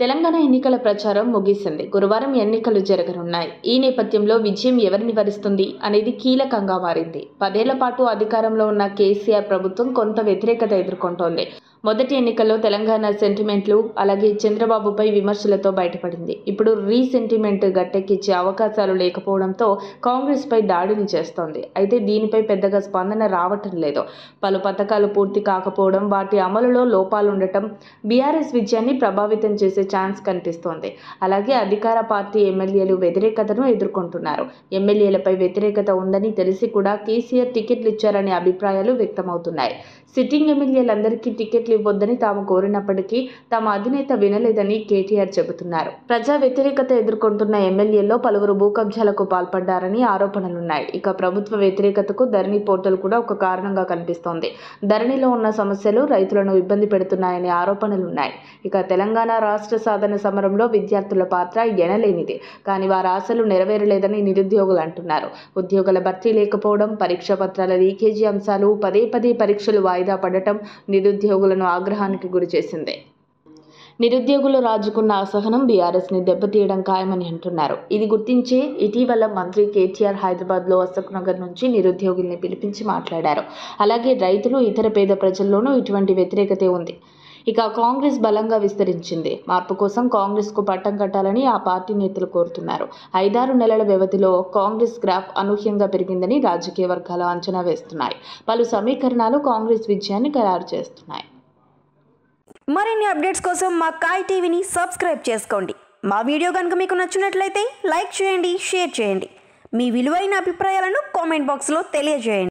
తెలంగాణ ఎన్నికల ప్రచారం ముగిసింది గురువారం ఎన్నికలు జరగనున్నాయి ఈ నేపథ్యంలో విజయం ఎవరిని వరిస్తుంది అనేది కీలకంగా మారింది పదేళ్ల పాటు అధికారంలో ఉన్న కేసీఆర్ ప్రభుత్వం కొంత వ్యతిరేకత ఎదుర్కొంటోంది మొదటి ఎన్నికల్లో తెలంగాణ సెంటిమెంట్లు అలాగే చంద్రబాబుపై విమర్శలతో బయటపడింది ఇప్పుడు రీ సెంటిమెంట్ గట్టెక్కించే అవకాశాలు లేకపోవడంతో కాంగ్రెస్పై దాడిని చేస్తోంది అయితే దీనిపై పెద్దగా స్పందన రావటం లేదు పలు పథకాలు పూర్తి కాకపోవడం వాటి అమలులో లోపాలుండటం బీఆర్ఎస్ విజయాన్ని ప్రభావితం చేసే ఛాన్స్ కనిపిస్తోంది అలాగే అధికార పార్టీ ఎమ్మెల్యేలు వ్యతిరేకతను ఎదుర్కొంటున్నారు ఎమ్మెల్యేలపై వ్యతిరేకత ఉందని తెలిసి కూడా కేసీఆర్ టికెట్లు ఇచ్చారనే అభిప్రాయాలు వ్యక్తమవుతున్నాయి సిట్టింగ్ ఎమ్మెల్యేలందరికీ టికెట్లు ఇవ్వొద్దని తాము కోరినప్పటికీ తమ అధినేత వినలేదని కేటీఆర్ చెబుతున్నారు ప్రజా వ్యతిరేకత ఎదుర్కొంటున్న ఎమ్మెల్యేల్లో పలువురు భూ కబ్జాలకు పాల్పడ్డారని ఆరోపణలున్నాయి ఇక ప్రభుత్వ వ్యతిరేకతకు ధరణి పోర్టల్ కూడా ఒక కారణంగా కనిపిస్తోంది ధరణిలో ఉన్న సమస్యలు రైతులను ఇబ్బంది పెడుతున్నాయనే ఆరోపణలున్నాయి ఇక తెలంగాణ రాష్ట్ర సాధన సమరంలో విద్యార్థుల పాత్ర ఎనలేనిది కానీ వారి ఆశలు నెరవేరలేదని నిరుద్యోగులు అంటున్నారు ఉద్యోగుల భర్తీ లేకపోవడం పరీక్ష పత్రాల లీకేజీ అంశాలు పదే పదే పరీక్షలు వాయిదా పడటం నిరుద్యోగులను ఆగ్రహానికి గురిచేసింది నిరుద్యోగులు రాజుకున్న అసహనం బీఆర్ఎస్ని దెబ్బతీయడం ఖాయమని అంటున్నారు ఇది గుర్తించే ఇటీవల మంత్రి కేటీఆర్ హైదరాబాద్లో అశోక్ నగర్ నుంచి నిరుద్యోగుల్ని పిలిపించి మాట్లాడారు అలాగే రైతులు ఇతర పేద ప్రజల్లోనూ ఇటువంటి వ్యతిరేకతే ఉంది ఇక కాంగ్రెస్ బలంగా విస్తరించింది మార్పు కోసం కాంగ్రెస్కు పట్టం కట్టాలని ఆ పార్టీ నేతలు కోరుతున్నారు ఐదారు నెలల వ్యవధిలో కాంగ్రెస్ గ్రాఫ్ అనూహ్యంగా పెరిగిందని రాజకీయ వర్గాలు అంచనా వేస్తున్నాయి పలు సమీకరణాలు కాంగ్రెస్ విజయాన్ని ఖరారు చేస్తున్నాయి మరిన్ని అప్డేట్స్ కోసం మా కాయ్ టీవీని సబ్స్క్రైబ్ చేసుకోండి మా వీడియో కనుక మీకు నచ్చినట్లయితే లైక్ చేయండి షేర్ చేయండి మీ విలువైన అభిప్రాయాలను కామెంట్ బాక్స్లో తెలియజేయండి